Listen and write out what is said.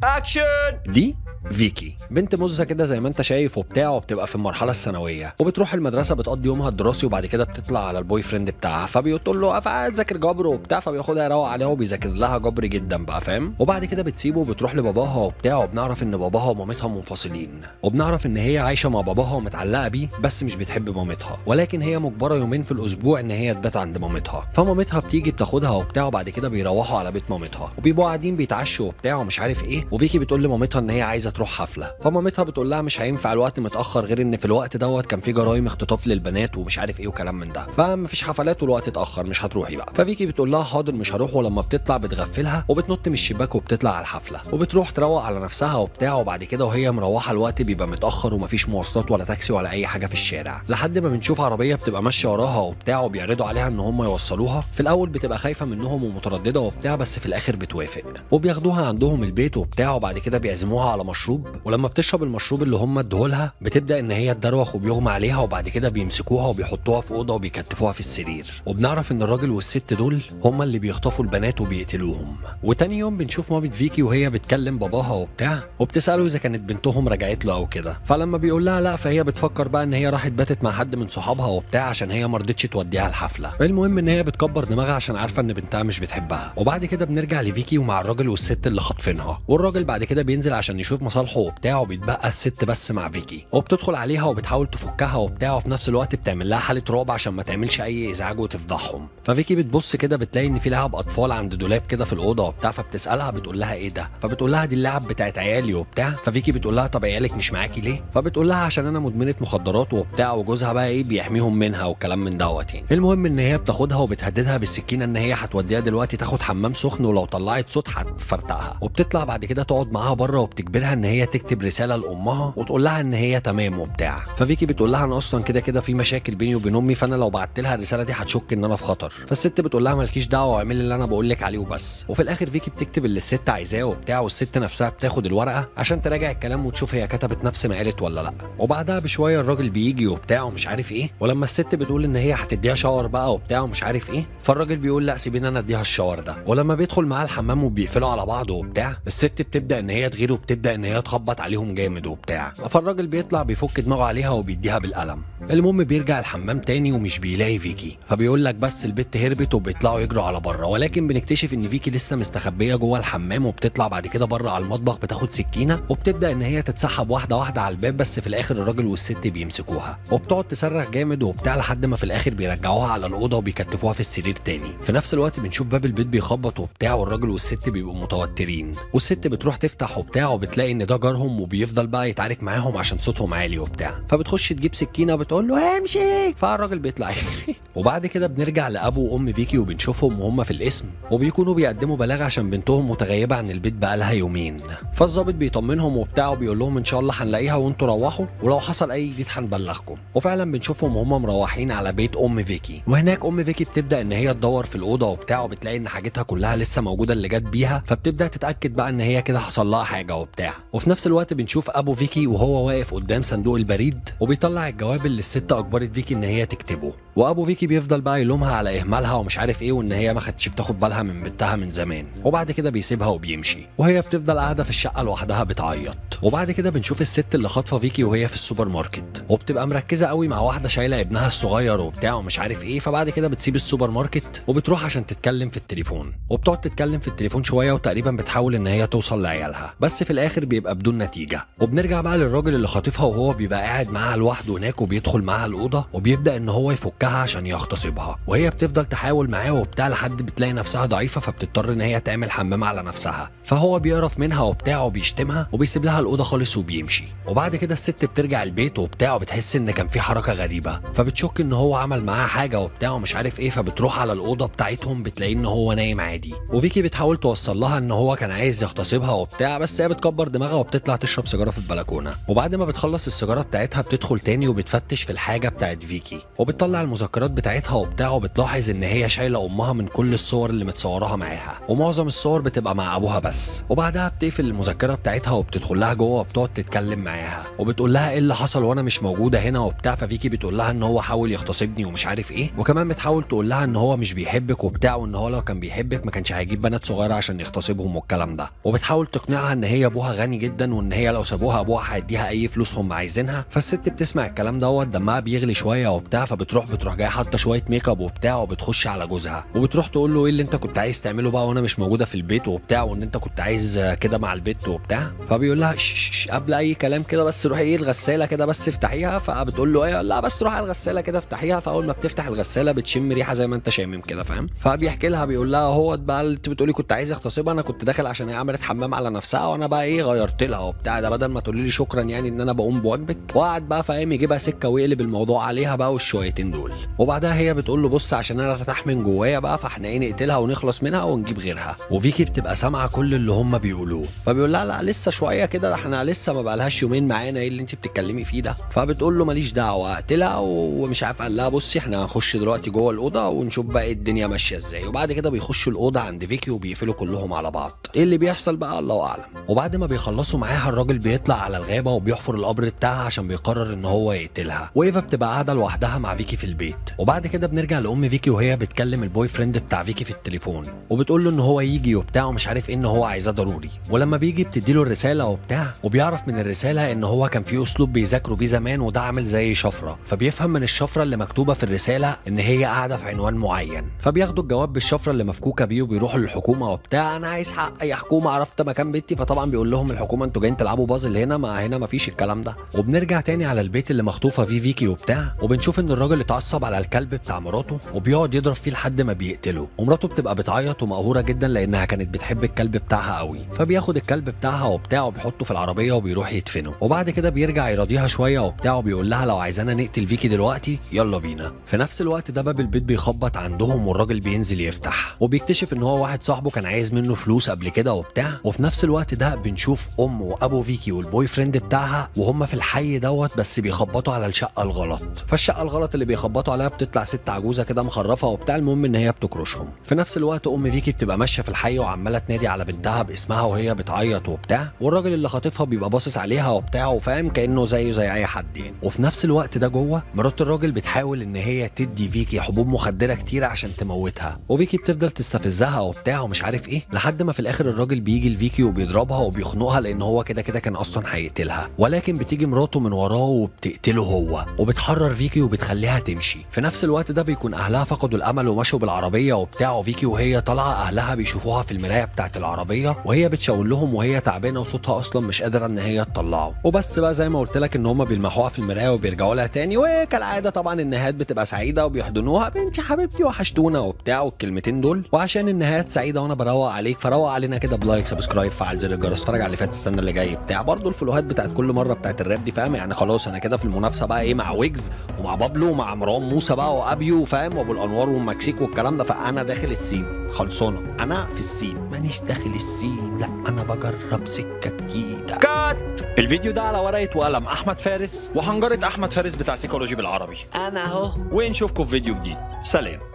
اكشن دي فيكي بنت مزة كده زي ما انت شايف وبتاع وبتبقى في المرحلة الثانوية وبتروح المدرسة بتقضي يومها الدراسي وبعد كده بتطلع على البوي فريند بتاعها فبيقول له افعل ذاكر جبر وبتاع فبياخدها يروق عليها وبيذاكر لها جبر جدا بقى فاهم وبعد كده بتسيبه وبتروح لباباها وبتاع وبنعرف ان باباها ومامتها منفصلين وبنعرف ان هي عايشة مع باباها ومتعلقة بيه بس مش بتحب مامتها ولكن هي مجبرة يومين في الاسبوع ان هي تبات عند مامتها فمامتها بتيجي بتاخدها وبتاع وبعد كده بيروحوا على بيت مامتها وبيبقوا قاعدين بيتعشوا وبتاع ومش عارف ايه وفيكي بتقول لمامتها ان هي عايزة تروح حفلة فمامتها بتقول لها مش هينفع الوقت متاخر غير ان في الوقت دوت كان في جرايم اختطاف للبنات ومش عارف ايه وكلام من ده فمفيش حفلات والوقت اتاخر مش هتروحي بقى ففيكي بتقول لها حاضر مش هروح ولما بتطلع بتغفلها وبتنط من الشباك وبتطلع على الحفله وبتروح تروق على نفسها وبتاع وبعد كده وهي مروحه الوقت بيبقى متاخر ومفيش مواصلات ولا تاكسي ولا اي حاجه في الشارع لحد ما بنشوف عربيه بتبقى ماشيه وراها وبتاع وبيعرضوا عليها ان هم يوصلوها في الاول بتبقى خايفه منهم ومتردده وبتاع بس في الاخر بتوافق وبياخدوها عندهم البيت وبتاع وبعد كده بيعزموها على مشروب ولما بتشرب المشروب اللي هم ادوهولها بتبدا ان هي تدروخ وبيغمى عليها وبعد كده بيمسكوها وبيحطوها في اوضه وبيكتفوها في السرير وبنعرف ان الراجل والست دول هم اللي بيخطفوا البنات وبيقتلوهم وتاني يوم بنشوف مامة فيكي وهي بتكلم باباها وبتاع وبتساله اذا كانت بنتهم رجعت له او كده فلما بيقول لها لا فهي بتفكر بقى ان هي راحت باتت مع حد من صحابها وبتاع عشان هي ما رضتش توديها الحفله المهم ان هي بتكبر دماغها عشان عارفه ان بنتها مش بتحبها وبعد كده بنرجع لفيكي ومع الراجل والست اللي خاطفينها والراجل بعد كده بينزل عشان يشوف مصالحه وبتاع وبيتبقى الست بس مع فيكي وبتدخل عليها وبتحاول تفكها وبتاع وفي نفس الوقت بتعمل لها حاله رعب عشان ما تعملش اي ازعاج وتفضحهم ففيكي بتبص كده بتلاقي ان في لعب اطفال عند دولاب كده في الاوضه وبتاع فبتسالها بتقول لها ايه ده فبتقول لها دي اللعب بتاعت عيالي وبتاع ففيكي بتقول لها طب عيالك مش معاكي ليه فبتقول لها عشان انا مدمنه مخدرات وبتاع وجوزها بقى ايه بيحميهم منها وكلام من دوت يعني المهم ان هي بتاخدها وبتهددها بالسكينه ان هي هتوديها دلوقتي تاخد حمام سخن ولو طلعت صوت هتفرتقها وبتطلع بعد كده تقعد معاها بره وبتجبرها ان هي تكتب رساله لامها وتقول لها ان هي تمام وبتاع ففيكي بتقول لها انا اصلا كده كده في مشاكل بيني وبين امي فانا لو بعت لها الرساله دي هتشك ان انا في خطر فالست بتقول لها مالكيش دعوه واعملي اللي انا بقول لك عليه وبس وفي الاخر فيكي بتكتب اللي الست عايزاه وبتاع والست نفسها بتاخد الورقه عشان تراجع الكلام وتشوف هي كتبت نفس ما قالت ولا لا وبعدها بشويه الراجل بيجي وبتاع ومش عارف ايه ولما الست بتقول ان هي هتديها شاور بقى وبتاع ومش عارف ايه فالراجل بيقول لا سيبيني انا اديها الشاور ده ولما بيدخل معاها الحمام وبيقفلوا على بعض وبتاع الست بتبدا ان هي تغير وبتبدا ان هي تخبط عليهم جامد وبتاع فالراجل بيطلع بيفك دماغه عليها وبيديها بالقلم المهم بيرجع الحمام تاني ومش بيلاقي فيكي فبيقول لك بس البت هربت وبيطلعوا يجروا على بره ولكن بنكتشف ان فيكي لسه مستخبيه جوه الحمام وبتطلع بعد كده بره على المطبخ بتاخد سكينه وبتبدا ان هي تتسحب واحده واحده على الباب بس في الاخر الراجل والست بيمسكوها وبتقعد تصرخ جامد وبتاع لحد ما في الاخر بيرجعوها على الاوضه وبيكتفوها في السرير تاني في نفس الوقت بنشوف باب البيت بيخبط وبتاع والراجل والست بيبقوا متوترين والست بتروح تفتح وبتاع وبتلاقي ان ده جارهم وبيفضل بقى يتعارك معاهم عشان صوتهم عالي وبتاع فبتخش تجيب سكينه بتقول له امشي فالراجل بيطلع يجري وبعد كده بنرجع لابو وام فيكي وبنشوفهم وهم في الاسم وبيكونوا بيقدموا بلاغ عشان بنتهم متغيبه عن البيت بقالها يومين فالظابط بيطمنهم وبتاع وبيقول لهم ان شاء الله هنلاقيها وانتوا روحوا ولو حصل اي جديد هنبلغكم وفعلا بنشوفهم وهم مروحين على بيت ام فيكي وهناك ام فيكي بتبدا ان هي تدور في الاوضه وبتاع وبتلاقي ان حاجتها كلها لسه موجوده اللي جت بيها فبتبدا تتاكد بقى ان هي كده حصل لها حاجه وبتاع وفي نفس الوقت بنشوف ابو فيكي وهو واقف قدام صندوق البريد وبيطلع الجواب اللي الست اجبرت فيكي ان هي تكتبه وابو فيكي بيفضل بقى يلومها على اهمالها ومش عارف ايه وان هي ما خدتش بتاخد بالها من بنتها من زمان وبعد كده بيسيبها وبيمشي وهي بتفضل قاعده في الشقه لوحدها بتعيط وبعد كده بنشوف الست اللي خاطفه فيكي وهي في السوبر ماركت وبتبقى مركزه قوي مع واحده شايله ابنها الصغير وبتاع ومش عارف ايه فبعد كده بتسيب السوبر ماركت وبتروح عشان تتكلم في التليفون وبتقعد تتكلم في التليفون شويه وتقريبا بتحاول ان هي توصل لعيالها بس في الاخر بيبقى بدون نتيجه وبنرجع بقى للراجل اللي خاطفها وهو بيبقى قاعد معاها لوحده هناك وبيدخل معاها الاوضه وبيبدا ان هو يفكها عشان يغتصبها وهي بتفضل تحاول معاه وبتاع لحد بتلاقي نفسها ضعيفه فبتضطر ان هي تعمل حمام على نفسها فهو بيقرف منها وبتاع وبيشتمها وبيسيب لها الاوضه خالص وبيمشي وبعد كده الست بترجع البيت وبتاع وبتحس ان كان في حركه غريبه فبتشك ان هو عمل معاها حاجه وبتاع ومش عارف ايه فبتروح على الاوضه بتاعتهم بتلاقيه ان هو نايم عادي وفيكي بتحاول توصل لها ان هو كان عايز يغتصبها وبتاع بس هي بتكبر دماغها دماغها وبتطلع تشرب سيجاره في البلكونه وبعد ما بتخلص السيجاره بتاعتها بتدخل تاني وبتفتش في الحاجه بتاعت فيكي وبتطلع المذكرات بتاعتها وبتاع وبتلاحظ ان هي شايله امها من كل الصور اللي متصوراها معاها ومعظم الصور بتبقى مع ابوها بس وبعدها بتقفل المذكره بتاعتها وبتدخل لها جوه وبتقعد تتكلم معاها وبتقول لها ايه اللي حصل وانا مش موجوده هنا وبتاع ففيكي بتقول لها ان هو حاول يغتصبني ومش عارف ايه وكمان بتحاول تقول لها ان هو مش بيحبك وبتاع وان هو لو كان بيحبك ما كانش هيجيب بنات صغيره عشان يغتصبهم والكلام ده وبتحاول تقنعها ان هي ابوها غني جدا وان هي لو سابوها ابوها هيديها اي فلوس هم عايزينها فالست بتسمع الكلام دوت دمها بيغلي شويه وبتاع فبتروح بتروح جايه حاطه شويه ميك اب وبتاع وبتخش على جوزها وبتروح تقول له ايه اللي انت كنت عايز تعمله بقى وانا مش موجوده في البيت وبتاع وان انت كنت عايز كده مع البيت وبتاع فبيقول لها "شش، شش، قبل اي كلام كده بس روحي ايه الغساله كده بس افتحيها فبتقول له ايه لا بس روحي على الغساله كده افتحيها فاول ما بتفتح الغساله بتشم ريحه زي ما انت شامم كده فاهم فبيحكي لها بيقول لها هو بقى اللي انت بتقولي كنت عايز اغتصبها انا كنت داخل عشان هي عملت حمام على نفسها وانا بقى ايه غيرت لها وبتاع ده بدل ما تقولي لي شكرا يعني ان انا بقوم بواجبك وقعد بقى فاهم يجيبها سكه ويقلب الموضوع عليها بقى والشويتين دول وبعدها هي بتقول له بص عشان انا ارتاح من جوايا بقى فاحنا ايه نقتلها ونخلص منها ونجيب غيرها وفيكي بتبقى سامعه كل اللي هم بيقولوه فبيقول لها لا لسه شويه كده ده احنا لسه ما بقالهاش يومين معانا ايه اللي انت بتتكلمي فيه ده فبتقول له ماليش دعوه اقتلها ومش عارف قال لها بصي احنا هنخش دلوقتي جوه الاوضه ونشوف بقى إيه الدنيا ماشيه ازاي وبعد كده بيخشوا الاوضه عند فيكي وبيقفلوا كلهم على بعض ايه اللي بيحصل بقى الله اعلم وبعد ما بيخلصوا معاها الراجل بيطلع على الغابه وبيحفر القبر بتاعها عشان بيقرر ان هو يقتلها وايفا بتبقى قاعده لوحدها مع فيكي في البيت وبعد كده بنرجع لام فيكي وهي بتكلم البوي فريند بتاع فيكي في التليفون وبتقول له ان هو يجي وبتاع ومش عارف ايه ان هو عايزاه ضروري ولما بيجي بتديله الرساله وبتاع وبيعرف من الرساله ان هو كان في اسلوب بيذاكروا بيه زمان وده عامل زي شفره فبيفهم من الشفره اللي مكتوبه في الرساله ان هي قاعده في عنوان معين فبياخدوا الجواب بالشفره اللي مفكوكه بيه وبيروحوا للحكومه وبتاع انا عايز حق يا حكومه عرفت مكان بيتي فطبعا بيقول لهم الحكومه انتوا جايين تلعبوا بازل هنا ما هنا مفيش الكلام ده وبنرجع تاني على البيت اللي مخطوفه فيه فيكي وبتاع وبنشوف ان الراجل اتعصب على الكلب بتاع مراته وبيقعد يضرب فيه لحد ما بيقتله ومراته بتبقى بتعيط ومقهوره جدا لانها كانت بتحب الكلب بتاعها قوي فبياخد الكلب بتاعها وبتاع وبيحطه في العربيه وبيروح يدفنه وبعد كده بيرجع يراضيها شويه وبتاع وبيقول لها لو عايزانا نقتل فيكي دلوقتي يلا بينا في نفس الوقت ده باب البيت بيخبط عندهم والراجل بينزل يفتح وبيكتشف ان هو واحد صاحبه كان عايز منه فلوس قبل كده وبتاع وفي نفس الوقت ده بنشوف ام وابو فيكي والبوي فريند بتاعها وهم في الحي دوت بس بيخبطوا على الشقه الغلط فالشقه الغلط اللي بيخبطوا عليها بتطلع ست عجوزه كده مخرفه وبتاع المهم ان هي بتكرشهم في نفس الوقت ام فيكي بتبقى ماشيه في الحي وعماله تنادي على بنتها باسمها وهي بتعيط وبتاع والراجل اللي خاطفها بيبقى باصص عليها وبتاع وفاهم كانه زيه زي اي حد يعني وفي نفس الوقت ده جوه مرات الراجل بتحاول ان هي تدي فيكي حبوب مخدره كتيره عشان تموتها وفيكي بتفضل تستفزها وبتاع ومش عارف ايه لحد ما في الاخر الراجل بيجي لفيكي وبيضربها وبيخنقها لان هو كده كده كان اصلا هيقتلها ولكن بتيجي مراته من وراه وبتقتله هو وبتحرر فيكي وبتخليها تمشي في نفس الوقت ده بيكون اهلها فقدوا الامل ومشوا بالعربيه وبتاع وفيكي وهي طالعه اهلها بيشوفوها في المرايه بتاعه العربيه وهي بتشاور لهم وهي تعبانه وصوتها اصلا مش قادره ان هي تطلعه وبس بقى زي ما قلت لك ان هم بيلمحوها في المرايه وبيرجعوا لها تاني وكالعاده طبعا النهايات بتبقى سعيده وبيحضنوها بنتي حبيبتي وحشتونا وبتاع والكلمتين دول وعشان النهايات سعيده وانا بروق عليك فروق علينا كده بلايك سبسكرايب فعل زر الجرس اتفرج على اللي فات استنى اللي جاي بتاع برضه الفلوهات بتاعت كل مره بتاعت الراب دي فاهم يعني خلاص انا كده في المنافسه بقى ايه مع ويجز ومع بابلو ومع مروان موسى بقى وابيو فاهم وابو الانوار والمكسيك والكلام ده فانا داخل السين خلصانه انا في السين مانيش داخل السين لا انا بجرب سكه جديده كات الفيديو ده على ورقه وقلم احمد فارس وحنجره احمد فارس بتاع سيكولوجي بالعربي انا اهو ونشوفكم في فيديو جديد سلام